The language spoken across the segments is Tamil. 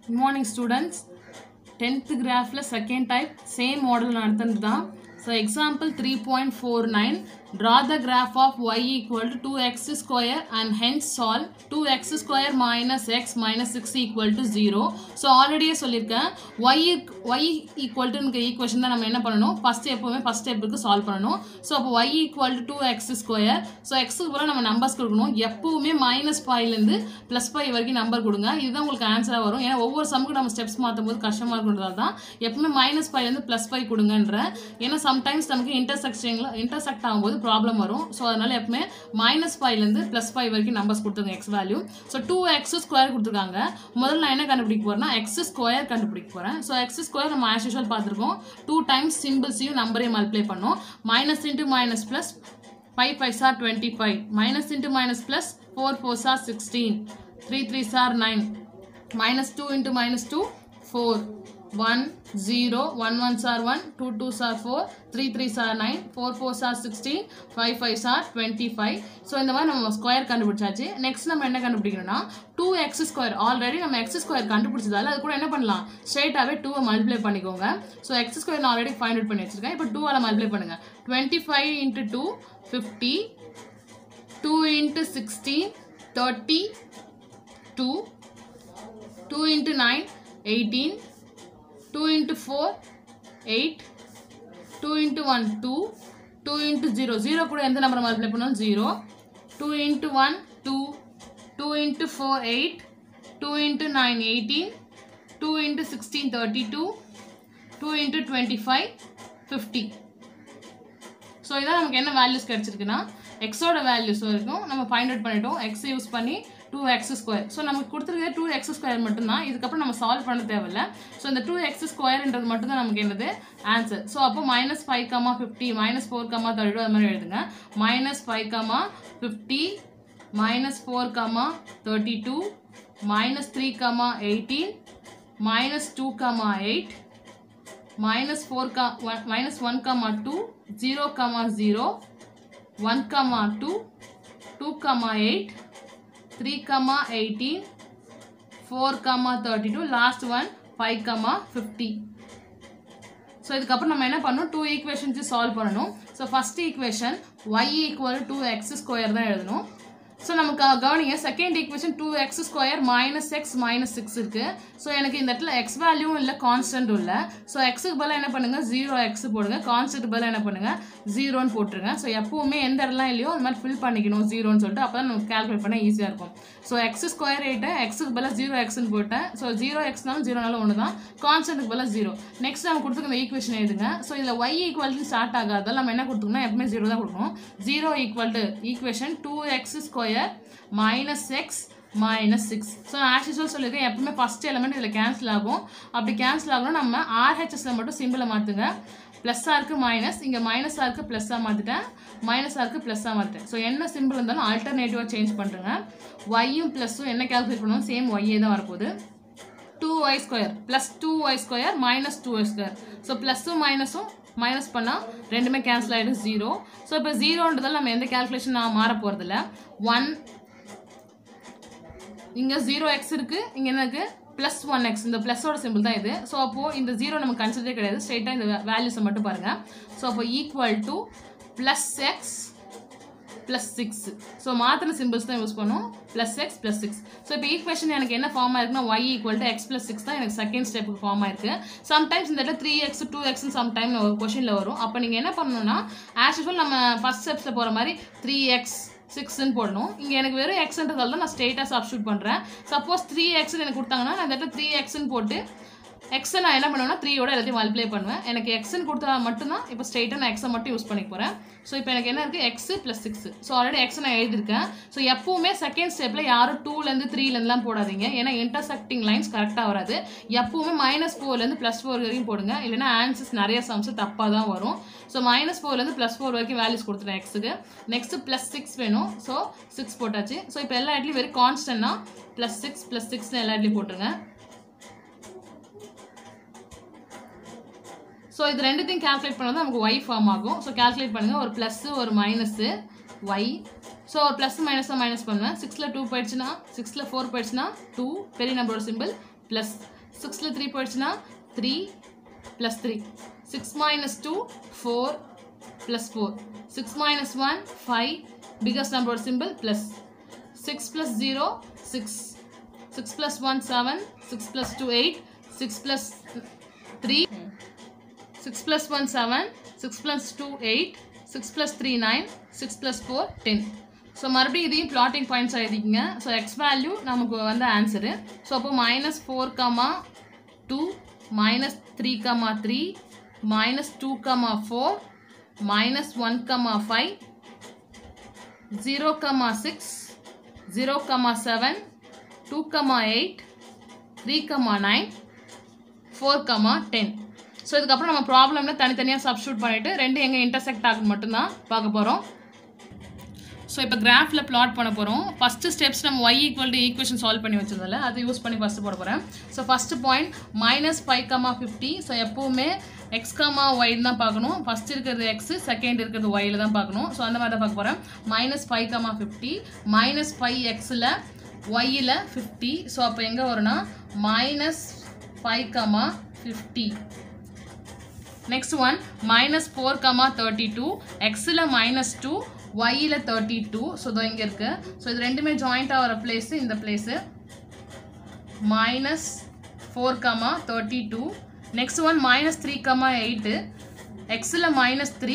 குட் மார்னிங் ஸ்டூடெண்ட்ஸ் டென்த்து கிராஃபில் செகண்ட் டைப் சேம் மாடல் நடத்துனது தான் so example three point four nine draw the graph of y equal to two x square and hence solve two x square minus x minus six equal to zero so ஆல்ரெடியே சொல்லியிருக்கேன் y y equal to equation தான் நம்ம என்ன பண்ணணும் ஃபஸ்ட் எப்போவுமே ஃபஸ்ட் ஸ்டெப்புக்கு சால்வ் பண்ணணும் ஸோ அப்போ y equal to two x square so எக்ஸுக்கு போல நம்ம நம்பர்ஸ் கொடுக்கணும் எப்பவுமே மைனஸ் ஃபைவ்லேருந்து ப்ளஸ் ஃபைவ் வரைக்கும் நம்பர் கொடுங்க இதுதான் உங்களுக்கு ஆன்சராக வரும் ஏன்னா ஒவ்வொரு சமுக்கு நம்ம ஸ்டெப்ஸ் மாற்றும் போது கஷ்டமாக இருக்கிறதால தான் எப்பவுமே மைனஸ் ஃபைவ்லேருந்து ப்ளஸ் ஃபைவ் கொடுங்கன்ற ஏன்னா சம்டைம்ஸ் நமக்கு இன்டர்செக்ஷனில் இன்டர்செக்ட் ஆகும்போது ப்ராப்ளம் வரும் ஸோ அதனால எப்பவுமே மைனஸ் ஃபைவ்லேருந்து ப்ளஸ் ஃபைவ் வரைக்கும் நம்பர்ஸ் கொடுத்துருங்க x value so two x square கொடுத்துருக்காங்க முதல்ல நான் என்ன கண்டுபிடிக்க போறேன்னா எக்ஸ் ஸ்கொயர் கண்டுபிடிக்க போகிறேன் ஸோ எக்ஸ் ஸ்கொயர் நம்ம ஆஸ் யூஷுவல் பார்த்துருக்கோம் டூ டைம்ஸ் சிம்பிள்ஸையும் நம்பரையும் மல்டிப்ளை பண்ணோம் minus into minus plus five five are twenty five minus into minus plus four four are sixteen three three are nine minus 2 into minus 2 4 1 0 1 1 are 1 2 2 are 4 3 3 are 9 4 4 are 16 5 5 are 25 so இந்த மாதிரி நம்ம ஸ்கொயர் கண்டுபிடிச்சாச்சு நெக்ஸ்ட் நம்ம என்ன கண்டுபிடிக்கணும்னா டூ எக்ஸ் ஸ்கொயர் ஆல்ரெடி நம்ம எக்ஸ் ஸ்கொயர் கண்டுபிடிச்சதால அது கூட என்ன பண்ணலாம் ஸ்ட்ரெயிட்டாகவே டூவை மல்டிப்ளை பண்ணிக்கோங்க ஸோ எக்ஸ் ஸ்கொயர் நான் ஆல்ரெடி ஃபைண்ட் அவுட் பண்ணி வச்சிருக்கேன் இப்போ டூவால் மல்டிப்ளை பண்ணுங்க twenty five into two fifty two into sixteen thirty two 2 into 9 18 2 into 4 8 2 into 1 2 2 into 0 0 கூட எந்த நம்பர் மல்டிப்ளை பண்ணாலும் 0 2 into 1 2 2 into 4 8 2 into 9 18 2 into 16 32 2 into 25 50 so இதான் நமக்கு என்ன வேல்யூஸ் கிடச்சிருக்குன்னா எக்ஸோட வேல்யூஸ் வரைக்கும் நம்ம ஃபைண்ட் அவுட் பண்ணிட்டோம் எக்ஸ் யூஸ் பண்ணி டூ எக்ஸ் ஸ்கொயர் ஸோ நமக்கு கொடுத்துருக்க டூ எக்ஸ் ஸ்கொயர் மட்டும்தான் இதுக்கப்புறம் நம்ம சால்வ் பண்ண தேவையில்ல ஸோ இந்த டூ எக்ஸ் ஸ்கொயர்ன்றது மட்டும்தான் நமக்கு என்னது ஆன்சர் ஸோ அப்போ minus five comma fifty minus four comma thirty two அது மாதிரி எழுதுங்க minus five comma fifty minus four comma thirty two minus three comma eighteen minus two comma eight minus 4 ka- one, minus 1 comma 2 0 comma 0 1 comma 2 2 comma 8 3 comma 18 4 comma 32 last one 5 comma 50 so இதுக்கப்புறம் நம்ம என்ன பண்ணணும் டூ ஈக்குவேஷன்ஸ் சால்வ் பண்ணணும் so first equation y equal to x square தான் எழுதணும் ஸோ நமக்கு கவனிங்க second equation two x square minus x minus six இருக்கு ஸோ எனக்கு இந்த இடத்துல எக்ஸ் வேல்யூவும் இல்லை கான்ஸ்டன்ட்டும் இல்லை ஸோ எக்ஸுக்கு பதிலாக என்ன பண்ணுங்க ஜீரோ எக்ஸ் போடுங்க கான்ஸ்டன்ட் பதிலாக என்ன பண்ணுங்க ஜீரோன்னு போட்டுருங்க ஸோ எப்பவுமே எந்த இடம்லாம் இல்லையோ அது மாதிரி ஃபில் பண்ணிக்கணும் ஜீரோன்னு சொல்லிட்டு அப்போ தான் நமக்கு கால்குலேட் பண்ண ஈஸியாக இருக்கும் ஸோ எக்ஸ் ஸ்கொயர் எயிட்டேன் எக்ஸுக்கு பதிலாக ஜீரோ எக்ஸ்னு போட்டேன் ஸோ ஜீரோ எக்ஸ்னாலும் ஜீரோனாலும் ஒன்று தான் கான்ஸ்டன்ட்டுக்கு பதிலாக ஜீரோ நெக்ஸ்ட் நம்ம கொடுத்துருக்க ஈக்குவேஷன் எழுதுங்க ஸோ இதில் ஒய் ஈக்குவல்ட்டு ஸ்டார்ட் ஆகாதால் நம்ம என்ன கொடுத்துக்கணும் எப்பவுமே ஜீரோ தான் கொடுக்கணும் zero equal to equation two x square minus x minus six so as usual சொல்லியிருக்கேன் எப்பவுமே ஃபஸ்ட் எலமெண்ட் இதில் கேன்சல் ஆகும் அப்படி கேன்சல் ஆகணும் நம்ம ஆர்ஹெச்எஸ்ல மட்டும் சிம்பிளை மாற்றுங்க ப்ளஸ்ஸாக இருக்குது மைனஸ் இங்கே மைனஸாக இருக்குது ப்ளஸ்ஸாக மாற்றிட்டேன் மைனஸாக இருக்குது ப்ளஸ்ஸாக மாற்றிட்டேன் ஸோ என்ன சிம்பிள் இருந்தாலும் ஆல்டர்னேட்டிவாக சேஞ்ச் பண்ணுறேங்க ஒய்யும் ப்ளஸ்ஸும் என்ன கேல்குலேட் பண்ணுவோம் சேம் ஒய்யே தான் வரப்போகுது two y square plus two y square minus two y square so ப்ளஸ்ஸும் மைனஸும் மைனஸ் பண்ணால் ரெண்டுமே கேன்சல் ஆகிடும் ஜீரோ ஸோ இப்போ ஜீரோன்றதால் நம்ம எந்த கேல்குலேஷன் நான் மாற போகிறதில்ல ஒன் இங்கே ஜீரோ எக்ஸ் இருக்குது இங்கே என்ன இருக்குது ப்ளஸ் ஒன் எக்ஸ் இந்த ப்ளஸோட சிம்பிள் தான் இது ஸோ அப்போது இந்த ஜீரோ நம்ம கன்சிடரே கிடையாது ஸ்ட்ரெயிட்டாக இந்த வேல்யூஸை மட்டும் பாருங்கள் ஸோ அப்போ equal to plus x plus six so மாத்திர சிம்பிள்ஸ் தான் யூஸ் பண்ணும் plus x plus six so இப்போ ஈக்குவேஷன் எனக்கு என்ன ஃபார்ம் ஆயிருக்குன்னா y equal to x plus six தான் எனக்கு செகண்ட் ஸ்டெப்புக்கு ஃபார்ம் ஆயிருக்கு சம்டைம்ஸ் இந்த இடத்துல த்ரீ எக்ஸ் டூ எக்ஸ்னு சம்டைம் ஒரு கொஷனில் வரும் அப்போ நீங்கள் என்ன பண்ணணும்னா ஆஸ் யூஸ்வல் நம்ம ஃபஸ்ட் ஸ்டெப்ஸில் போகிற மாதிரி த்ரீ எக்ஸ் சிக்ஸ்ன்னு போடணும் இங்கே எனக்கு வெறும் எக்ஸ்ன்றதால தான் நான் ஸ்ட்ரெயிட்டாக சப்ஸ்டியூட் பண்ணுறேன் சப்போஸ் த்ரீ எக்ஸ்னு எனக்கு கொடுத்தாங்கன்னா நான் இந்த இடத்துல த்ரீ எக்ஸ்ன்னு போட்டு எக்ஸை நான் என்ன பண்ணுவேன்னா த்ரீயோட எல்லாத்தையும் மல்டிப்ளை பண்ணுவேன் எனக்கு எக்ஸ்ன்னு கொடுத்தா மட்டும்தான் இப்போ ஸ்ட்ரெயிட்டாக நான் எக்ஸை மட்டும் யூஸ் பண்ணி போகிறேன் ஸோ இப்போ எனக்கு என்ன இருக்குது x plus six so already x நான் எழுதியிருக்கேன் ஸோ எப்பவுமே செகண்ட் ஸ்டெப்பில் யாரும் டூலேருந்து த்ரீலேருந்துலாம் போடாதீங்க ஏன்னா இன்டர்செக்டிங் லைன்ஸ் கரெக்டாக வராது எப்பவுமே மைனஸ் ஃபோர்லேருந்து ப்ளஸ் ஃபோர் வரைக்கும் போடுங்க இல்லைன்னா ஆன்சர்ஸ் நிறைய சம்ஸ் தப்பாக தான் வரும் ஸோ மைனஸ் ஃபோர்லேருந்து ப்ளஸ் ஃபோர் வரைக்கும் வேல்யூஸ் கொடுத்துட்டேன் எக்ஸுக்கு நெக்ஸ்ட் ப்ளஸ் சிக்ஸ் வேணும் ஸோ சிக்ஸ் போட்டாச்சு ஸோ இப்போ எல்லா இடத்துலையும் வெறும் கான்ஸ்டன்ட்னா ப்ளஸ் சிக்ஸ் ப்ளஸ் சிக்ஸ்னு எல்லா இடத்துலையும் போட்டுருங்க ஸோ இது ரெண்டுத்தையும் கால்குலேட் பண்ணது நமக்கு ஒய் ஃபார்ம் ஆகும் ஸோ கால்குலேட் பண்ணுங்கள் ஒரு ப்ளஸ்ஸு ஒரு மைனஸு ஒய் ஸோ ஒரு ப்ளஸ் மைனஸாக மைனஸ் பண்ணுவேன் சிக்ஸில் டூ போயிடுச்சுன்னா சிக்ஸில் ஃபோர் போயிடுச்சுன்னா டூ பெரிய நம்பரோட சிம்பிள் ப்ளஸ் சிக்ஸில் த்ரீ போயிடுச்சுன்னா three plus three six minus two four plus four six minus one five biggest நம்பரோட simple plus six plus zero six six plus one seven six plus two eight six plus three six plus one seven six plus two eight six plus three nine six plus four ten so மறுபடியும் இதையும் பிளாட்டிங் பாயிண்ட்ஸ் எழுதிக்கங்க ஸோ எக்ஸ் வேல்யூ நமக்கு வந்து ஆன்சரு ஸோ அப்போ minus four comma two minus three comma three minus two comma four minus one comma five zero comma six zero comma seven two comma eight three comma nine four comma ten so இதுக்கப்புறம் நம்ம ப்ராப்ளமில் தனித்தனியாக சப்ஸ்டியூட் பண்ணிவிட்டு ரெண்டு எங்கே இன்டர்செக்ட் ஆகுது மட்டும்தான் பார்க்க போகிறோம் ஸோ இப்போ கிராஃபில் பிளாட் பண்ண போகிறோம் ஃபஸ்ட்டு ஸ்டெப்ஸ் நம்ம y equal to equation solve பண்ணி வச்சதில்ல அதை யூஸ் பண்ணி ஃபஸ்ட்டு போட போகிறேன் so first point minus five comma fifty so எப்போவுமே எக்ஸ் கமா ஒய்னு தான் பார்க்கணும் ஃபஸ்ட் இருக்கிறது எக்ஸு செகண்ட் இருக்கிறது ஒயில் தான் பார்க்கணும் ஸோ அந்த மாதிரி தான் பார்க்க போகிறேன் minus five comma fifty minus five எக்ஸில் ஒய்யில் ஃபிஃப்டி ஸோ அப்போ எங்கே வரும்னா minus five comma fifty next one minus four comma thirty two எக்ஸில் மைனஸ் டூ ஒய்யில் தேர்ட்டி டூ ஸோ இதோ இங்கே இருக்குது ஸோ இது ரெண்டுமே ஜாயிண்ட் ஆகிற பிளேஸு இந்த place minus four comma thirty two next one minus three comma eight எக்ஸில் மைனஸ் த்ரீ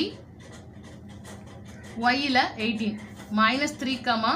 ஒய்யில் eighteen minus three comma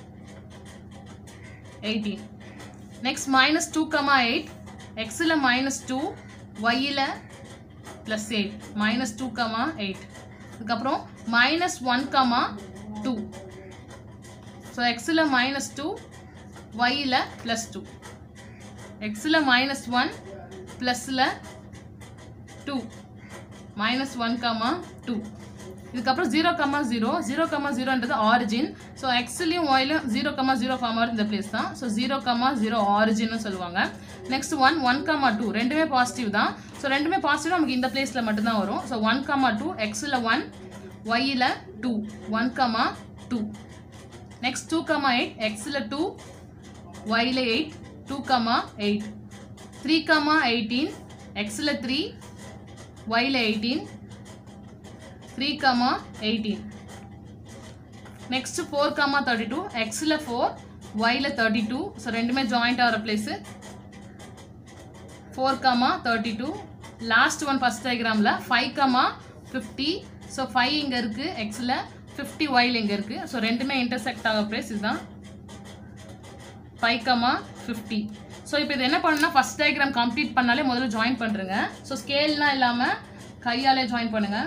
eighteen next minus two comma eight எக்ஸில் மைனஸ் டூ ஒய்யில் plus eight minus two comma eight அதுக்கப்புறம் minus one comma two so எக்ஸில் மைனஸ் டூ ஒய்யில் ப்ளஸ் டூ எக்ஸில் மைனஸ் ஒன் ப்ளஸில் two minus one comma two இதுக்கப்புறம் zero comma zero zero comma ஜீரோன்றது ஆரிஜின் ஸோ எக்ஸ்லையும் ஒயிலும் ஜீரோ கமா ஜீரோ ஃபார்ம் ஆகுது இந்த பிளேஸ் தான் ஸோ ஜீரோ கமா ஜீரோ ஆரிஜின்னு சொல்லுவாங்க next one one comma two ரெண்டுமே பாசிட்டிவ் தான் ஸோ ரெண்டுமே பாசிட்டிவ் நமக்கு இந்த பிளேஸில் மட்டும்தான் வரும் ஸோ ஒன் கமா டூ எக்ஸில் ஒன் ஒய்யில் two one comma two next two comma eight எக்ஸில் டூ ஒய்யில் eight two comma eight three comma eighteen எக்ஸில் த்ரீ ஒய்யில் eighteen three comma eighteen next four comma thirty two எக்ஸில் ஃபோர் ஒயில் தேர்ட்டி டூ ஸோ ரெண்டுமே ஜாயிண்ட் ஆகிற place four comma thirty two last one first டயக்ராமில் five comma fifty so five இங்கே இருக்குது எக்ஸில் ஃபிஃப்டி ஒயில் இங்கே இருக்குது ஸோ ரெண்டுமே இன்டர்செக்ட் ஆகிற பிளேஸ் இதுதான் ஃபைவ் கமா ஃபிஃப்டி ஸோ இப்போ இது என்ன பண்ணணும்னா ஃபஸ்ட் டயக்ராம் கம்ப்ளீட் பண்ணாலே முதல்ல ஜாயின் பண்ணுறேங்க ஸோ ஸ்கேல்லாம் இல்லாமல் கையாலே ஜாயின் பண்ணுங்கள்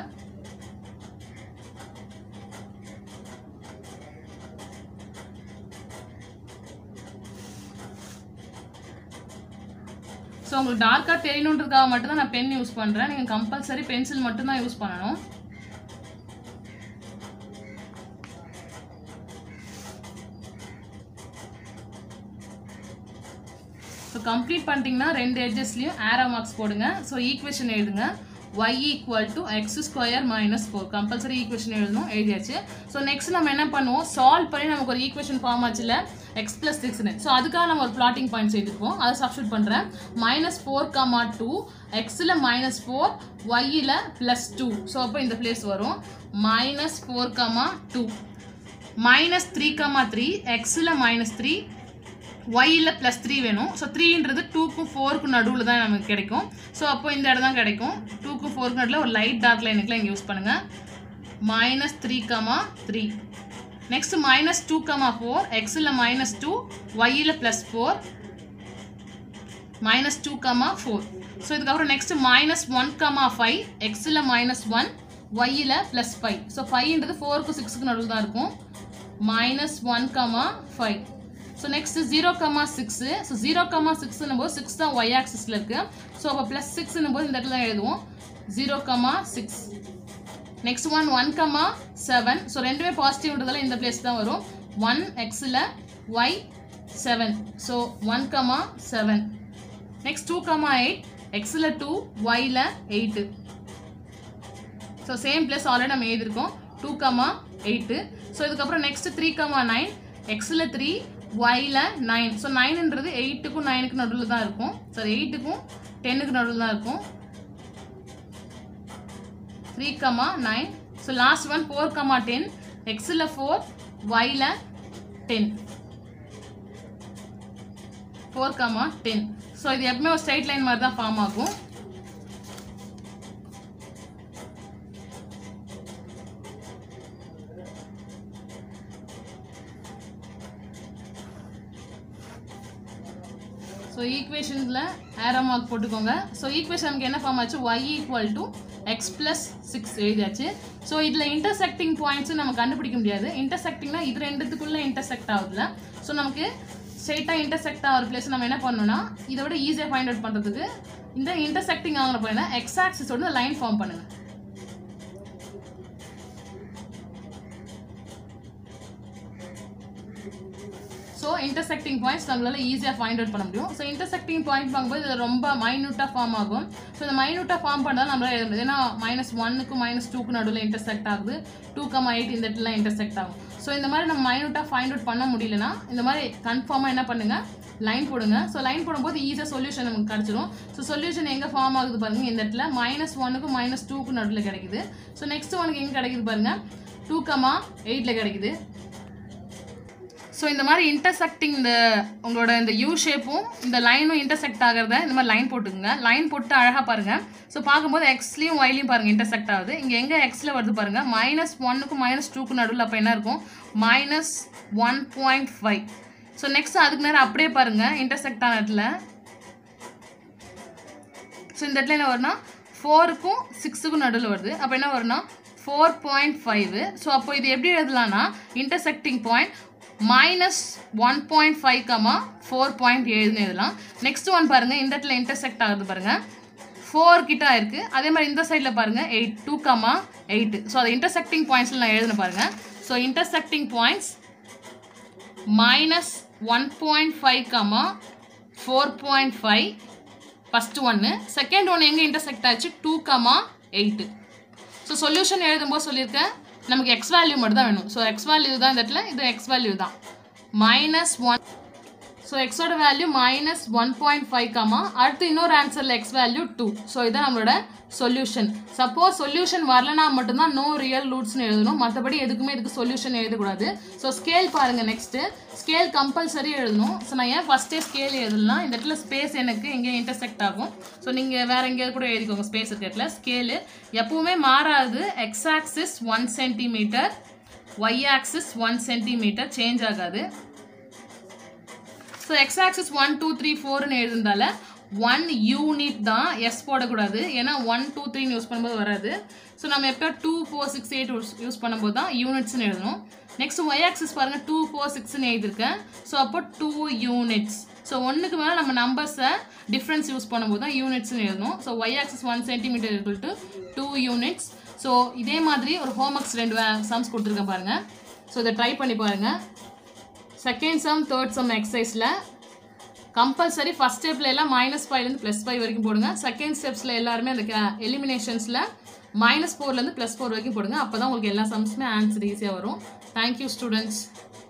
ஸோ உங்களுக்கு டார்க்காக தெரியணுன்றதுக்காக மட்டும்தான் நான் பென் யூஸ் பண்ணுறேன் நீங்கள் கம்பல்சரி பென்சில் மட்டும்தான் யூஸ் பண்ணணும் ஸோ கம்ப்ளீட் பண்ணிட்டீங்கன்னா ரெண்டு எட்ஜஸ்லையும் ஆரோ மார்க்ஸ் போடுங்க ஸோ ஈக்குவேஷன் எழுதுங்க y equal to x square minus four compulsory equation எழுதணும் எழுதியாச்சு ஸோ நெக்ஸ்ட் நம்ம என்ன பண்ணுவோம் சால்வ் பண்ணி நமக்கு ஒரு ஈக்குவேஷன் ஃபார்ம் ஆச்சுல எக்ஸ் ப்ளஸ் சிக்ஸ்னு ஸோ அதுக்காக நம்ம ஒரு பிளாட்டிங் பாயிண்ட்ஸ் எழுதிருப்போம் அதை சப்ஸ்டியூட் பண்ணுறேன் மைனஸ் ஃபோர் கமா டூ எக்ஸில் மைனஸ் ஃபோர் ஒய்யில் ப்ளஸ் டூ ஸோ அப்போ இந்த பிளேஸ் வரும் minus four comma two minus three comma three எக்ஸில் மைனஸ் த்ரீ ஒய்யில் ப்ளஸ் த்ரீ வேணும் ஸோ த்ரீன்றது டூக்கும் ஃபோருக்கும் நடுவில் தான் நமக்கு கிடைக்கும் ஸோ அப்போ இந்த இடம் தான் கிடைக்கும் டூக்கும் ஃபோருக்கு நடுவில் ஒரு லைட் டார்க் லைனுக்குலாம் இங்கே யூஸ் பண்ணுங்கள் minus three comma three next minus two comma four எக்ஸில் மைனஸ் டூ ஒய்யில் plus four minus two comma four so இதுக்கப்புறம் next minus one comma five எக்ஸில் மைனஸ் ஒன் ஒய்யில் ப்ளஸ் ஃபைவ் ஸோ ஃபைவ்ன்றது ஃபோருக்கும் சிக்ஸுக்கு நடுவில் தான் இருக்கும் minus one comma five so next zero comma six so zero comma சிக்ஸ்னும் போது சிக்ஸ் தான் ஒய் ஆக்சிஸில் இருக்குது ஸோ அப்போ ப்ளஸ் சிக்ஸ்னும் போது இந்த இடத்துல தான் எழுதுவோம் zero comma six next one one comma seven so ரெண்டுமே பாசிட்டிவ்ன்றதால இந்த பிளேஸ் தான் வரும் ஒன் எக்ஸில் y seven so one comma seven next two comma eight எக்ஸில் டூ ஒயில் eight so same place already நம்ம எழுதியிருக்கோம் டூ கமா எயிட்டு ஸோ இதுக்கப்புறம் நெக்ஸ்ட் த்ரீ கமா நைன் எக்ஸில் த்ரீ ஒயில் நைன் ஸோ நைன்ன்றது எயிட்டுக்கும் நைனுக்கு நடுவில் தான் இருக்கும் சாரி எயிட்டுக்கும் டென்னுக்கு நடுவில் தான் இருக்கும் three comma nine so last one four comma ten எக்ஸில் ஃபோர் ஒயில் ten four comma ten so இது எப்பவுமே ஒரு ஸ்ட்ரைட் லைன் மாதிரி தான் ஃபார்ம் ஆகும் ஸோ ஈக்குவேஷனில் ஏரோ மார்க் போட்டுக்கோங்க ஸோ ஈக்குவேஷன் நமக்கு என்ன ஃபார்ம் ஆச்சு y equal to x plus six எழுதியாச்சு ஸோ இதில் இன்டர்செக்டிங் பாயிண்ட்ஸும் நம்ம கண்டுபிடிக்க முடியாது இன்டர்செக்டிங்னா இது ரெண்டுத்துக்குள்ளே இன்டர்செக்ட் ஆகுதுல ஸோ நமக்கு ஸ்ட்ரெயிட்டாக இன்டர்செக்ட் ஆகிற பிளேஸ் நம்ம என்ன பண்ணணும்னா இதை விட ஈஸியாக ஃபைண்ட் அவுட் பண்ணுறதுக்கு இந்த இன்டர்செக்டிங் ஆகிற பாயிண்ட் எக்ஸ் ஆக்சிஸோட லைன் ஃபார்ம் பண்ணுங்கள் ஸோ இன்டர்செக்டிங் பாயிண்ட்ஸ் நம்மளால ஈஸியாக ஃபைண்ட் அவுட் பண்ண முடியும் ஸோ இன்டர்செக்டிங் பாயிண்ட் பார்க்கும்போது இது ரொம்ப மைனூட்டாக ஃபார்ம் ஆகும் ஸோ இந்த மைனூட்டாக ஃபார்ம் பண்ணால் நம்மளால எழுத முடியாது ஏன்னா மைனஸ் ஒன்னுக்கு மைனஸ் டூக்கு நடுவில் இன்டர்செக்ட் ஆகுது டூ கம் எயிட் இந்த இடத்துல இன்டர்செக்ட் ஆகும் ஸோ இந்த மாதிரி நம்ம மைனூட்டாக ஃபைண்ட் அவுட் பண்ண முடியலனா இந்த மாதிரி கன்ஃபார்மாக என்ன பண்ணுங்க லைன் போடுங்க ஸோ லைன் போடும்போது ஈஸியாக சொல்யூஷன் நமக்கு கிடச்சிரும் ஸோ சொல்யூஷன் எங்கே ஃபார்ம் ஆகுது பாருங்க இந்த இடத்துல மைனஸ் ஒன்னுக்கு மைனஸ் டூக்கு நடுவில் கிடைக்குது ஸோ நெக்ஸ்ட் ஒனுக்கு எங்கே கிடைக்குது பாருங்க டூ கமா எயிட்டில் கிடைக்குது ஸோ இந்த மாதிரி இன்டர்செக்டிங் இந்த உங்களோட இந்த யூ ஷேப்பும் இந்த லைனும் இன்டர்செக்ட் ஆகிறத இந்த மாதிரி லைன் போட்டுக்குங்க லைன் போட்டு அழகாக பாருங்கள் ஸோ பார்க்கும்போது எக்ஸ்லையும் ஒய்லையும் பாருங்கள் இன்டர்செக்ட் ஆகுது இங்கே எங்கே எக்ஸில் வருது பாருங்கள் மைனஸ் ஒன்னுக்கும் மைனஸ் டூக்கு நடுவில் அப்போ என்ன இருக்கும் minus one point five so next அதுக்கு நேரம் அப்படியே பாருங்கள் இன்டர்செக்ட் ஆன இடத்துல ஸோ இந்த இடத்துல என்ன வரும்னா ஃபோருக்கும் சிக்ஸுக்கும் நடுவில் வருது அப்போ என்ன வரும்னா ஃபோர் பாயிண்ட் ஃபைவ் ஸோ அப்போ இது எப்படி எழுதலாம்னா intersecting point minus one point five comma four point ஏழுன்னு எழுதலாம் நெக்ஸ்ட் ஒன் பாருங்கள் இந்த இடத்துல இன்டர்செக்ட் ஆகுது பாருங்கள் ஃபோர் கிட்ட ஆயிருக்கு அதே மாதிரி இந்த சைடில் பாருங்கள் eight two comma eight so அது இன்டர்செக்டிங் பாயிண்ட்ஸில் நான் எழுதுன பாருங்கள் so intersecting points minus one point five comma four point five first ஒன்று செகண்ட் ஒன்று எங்கே இன்டர்செக்ட் ஆச்சு two comma eight so solution எழுதும்போது சொல்லியிருக்கேன் நமக்கு எக்ஸ் வேல்யூ மட்டும் தான் வேணும் ஸோ எக்ஸ் வேல்யூ தான் இந்த இடத்துல இது எக்ஸ் வேல்யூ தான் மைனஸ் ஒன் ஸோ எக்ஸோட value minus one point five comma அடுத்து இன்னொரு ஆன்சரில் எக்ஸ் வேல்யூ டூ ஸோ இதான் நம்மளோட சொல்யூஷன் சப்போஸ் சொல்யூஷன் வரலனா மட்டும்தான் நோ ரியல் ரூட்ஸ்னு எழுதணும் மற்றபடி எதுக்குமே இதுக்கு சொல்யூஷன் எழுதக்கூடாது ஸோ ஸ்கேல் பாருங்கள் நெக்ஸ்ட்டு ஸ்கேல் கம்பல்சரி எழுதணும் ஸோ நான் ஏன் ஃபஸ்ட்டே ஸ்கேல் எழுதலாம் இந்த இடத்துல ஸ்பேஸ் எனக்கு எங்கே இன்டர்செக்ட் ஆகும் ஸோ நீங்கள் வேறு எங்கேயாவது கூட எழுதிக்கோங்க ஸ்பேஸ் இருக்க இடத்துல ஸ்கேலு எப்பவுமே மாறாது x axis one centimetre y axis one centimetre change ஆகாது so x axis one two three ஃபோர்னு எழுதுனால ஒன் யூனிட் தான் எஸ் போடக்கூடாது ஏன்னா ஒன் டூ த்ரீன்னு யூஸ் பண்ணும்போது வராது ஸோ நம்ம எப்போ two four six eight use பண்ணும்போது தான் யூனிட்ஸ்னு எழுதணும் நெக்ஸ்ட் ஒய் ஆக்சிஸ் பாருங்கள் டூ ஃபோர் சிக்ஸ்னு எழுதியிருக்கேன் ஸோ அப்போ டூ யூனிட்ஸ் ஸோ ஒன்றுக்கு மேலே நம்ம நம்பர்ஸை டிஃப்ரென்ஸ் யூஸ் பண்ணும்போது தான் யூனிட்ஸ்னு எழுதணும் so y axis one centimetre equal to two units so இதே மாதிரி ஒரு ஹோம்ஒர்க்ஸ் ரெண்டு சம்ஸ் கொடுத்துருக்கேன் பாருங்கள் ஸோ இதை ட்ரை பண்ணி பாருங்கள் செகண்ட் சம் தேர்ட் சம் எக்ஸசைஸில் கம்பல்சரி ஃபஸ்ட் ஸ்டெப்பில் எல்லாம் மைனஸ் ஃபைவ்லேருந்து ப்ளஸ் ஃபைவ் வரைக்கும் போடுங்க செகண்ட் ஸ்டெப்ஸில் எல்லாருமே அந்த எலிமினேஷன்ஸில் மைனஸ் ஃபோர்லேருந்து ப்ளஸ் ஃபோர் வரைக்கும் போடுங்க அப்போ தான் உங்களுக்கு எல்லா சம்ஸுமே ஆன்சர் ஈஸியாக வரும் தேங்க்யூ ஸ்டூடெண்ட்ஸ்